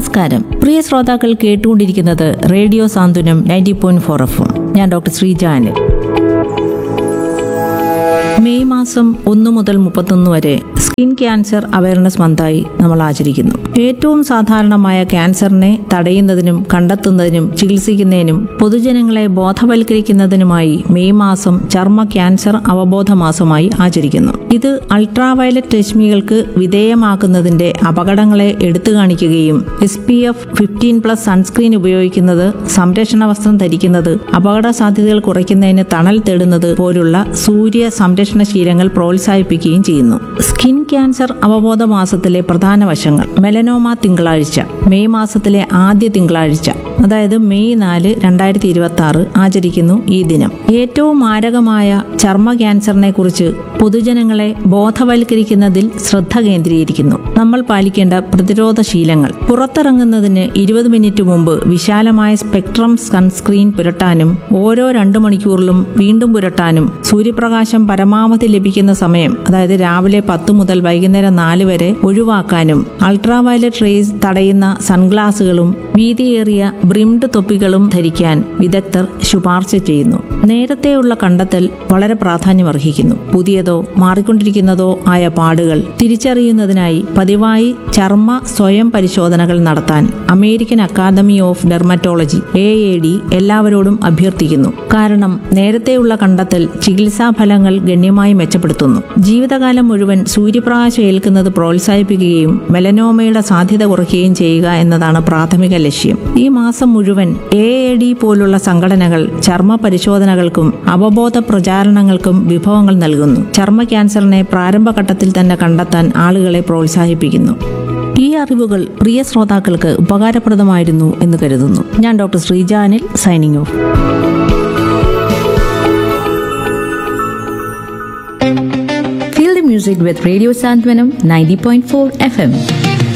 നമസ്കാരം പ്രിയ ശ്രോതാക്കൾ കേട്ടുകൊണ്ടിരിക്കുന്നത് radio Santhwanam ninety point four F ഞാൻ ഡോക്ടർ ശ്രീജാനിൽ മെയ് മാസം ഒന്ന് മുതൽ മുപ്പത്തൊന്ന് വരെ സ്കിൻ ക്യാൻസർ അവയർനെസ് മന്തായി നമ്മൾ ആചരിക്കുന്നു ഏറ്റവും സാധാരണമായ ക്യാൻസറിനെ തടയുന്നതിനും കണ്ടെത്തുന്നതിനും ചികിത്സിക്കുന്നതിനും പൊതുജനങ്ങളെ ബോധവൽക്കരിക്കുന്നതിനുമായി മെയ് മാസം ചർമ്മ ക്യാൻസർ അവബോധ മാസമായി ആചരിക്കുന്നു ഇത് അൾട്രാവയലറ്റ് രശ്മികൾക്ക് വിധേയമാക്കുന്നതിന്റെ അപകടങ്ങളെ എടുത്തു കാണിക്കുകയും S P F fifteen plus sunscreen ഉപയോഗിക്കുന്നത് സംരക്ഷണ വസ്ത്രം ധരിക്കുന്നത് അപകട സാധ്യതകൾ കുറയ്ക്കുന്നതിന് തണൽ തേടുന്നത് പോലുള്ള സൂര്യ സംരക്ഷണ ശീലങ്ങൾ പ്രോത്സാഹിപ്പിക്കുകയും ചെയ്യുന്നു സ്കിൻ ക്യാൻസർ അവബോധ മാസത്തിലെ പ്രധാന വശങ്ങൾ മെലനോമ തിങ്കളാഴ്ച മെയ് മാസത്തിലെ ആദ്യ തിങ്കളാഴ്ച അതായത് മെയ് നാല് രണ്ടായിരത്തി ഇരുപത്തി ആറ് ആചരിക്കുന്നു ഈ ദിനം ഏറ്റവും മാരകമായ ചർമ്മ ക്യാൻസറിനെ കുറിച്ച് പൊതുജനങ്ങളെ ബോധവൽക്കരിക്കുന്നതിൽ ശ്രദ്ധ കേന്ദ്രീകരിക്കുന്നു നമ്മൾ പാലിക്കേണ്ട പ്രതിരോധ ശീലങ്ങൾ പുറത്തിറങ്ങുന്നതിന് ഇരുപത് മിനിറ്റ് മുമ്പ് വിശാലമായ സ്പെക്ട്രം സൺസ്ക്രീൻ പുരട്ടാനും ഓരോ രണ്ടു മണിക്കൂറിലും വീണ്ടും പുരട്ടാനും സൂര്യപ്രകാശം പരമാവധി ലഭിക്കുന്ന സമയം അതായത് രാവിലെ പത്ത് മുതൽ വൈകുന്നേരം നാല് വരെ ഒഴിവാക്കാനും അൾട്രാവയലറ്റ് റേസ് തടയുന്ന സൺഗ്ലാസുകളും വീതിയേറിയ ബ്രിംഡ് തൊപ്പികളും ധരിക്കാൻ വിദഗ്ധർ ശുപാർശ ചെയ്യുന്നു നേരത്തെയുള്ള കണ്ടെത്തൽ വളരെ പ്രാധാന്യമർഹിക്കുന്നു പുതിയതോ മാറിക്കൊണ്ടിരിക്കുന്നതോ ആയ പാടുകൾ തിരിച്ചറിയുന്നതിനായി പതിവായി ചർമ്മ സ്വയം പരിശോധനകൾ നടത്താൻ American academy of dermatology A A D എല്ലാവരോടും അഭ്യർത്ഥിക്കുന്നു കാരണം നേരത്തെയുള്ള കണ്ടെത്തൽ ചികിത്സാ ഫലങ്ങൾ ഗണ്യമായി മെച്ചപ്പെടുത്തുന്നു ജീവിതകാലം മുഴുവൻ സൂര്യപ്രകാശം ഏൽക്കുന്നത് പ്രോത്സാഹിപ്പിക്കുകയും മെലനോമയുടെ സാധ്യത കുറയ്ക്കുകയും ചെയ്യുക എന്നതാണ് പ്രാഥമിക ലക്ഷ്യം ഈ മാസം മുഴുവൻ എ എ ഡി പോലുള്ള സംഘടനകൾ ചർമ്മ പരിശോധനകൾക്കും അവബോധ പ്രചാരണങ്ങൾക്കും വിഭവങ്ങൾ നൽകുന്നു ചർമ്മ ക്യാൻസറിനെ പ്രാരംഭഘട്ടത്തിൽ തന്നെ കണ്ടെത്താൻ ആളുകളെ പ്രോത്സാഹിപ്പിക്കുന്നു ഈ അറിവുകൾ പ്രിയ ശ്രോതാക്കൾക്ക് ഉപകാരപ്രദമായിരുന്നു എന്ന് കരുതുന്നു ഞാൻ ഡോക്ടർ ശ്രീജാനിൽ signing off Feel the music with Radio Santwanam 90.4 FM.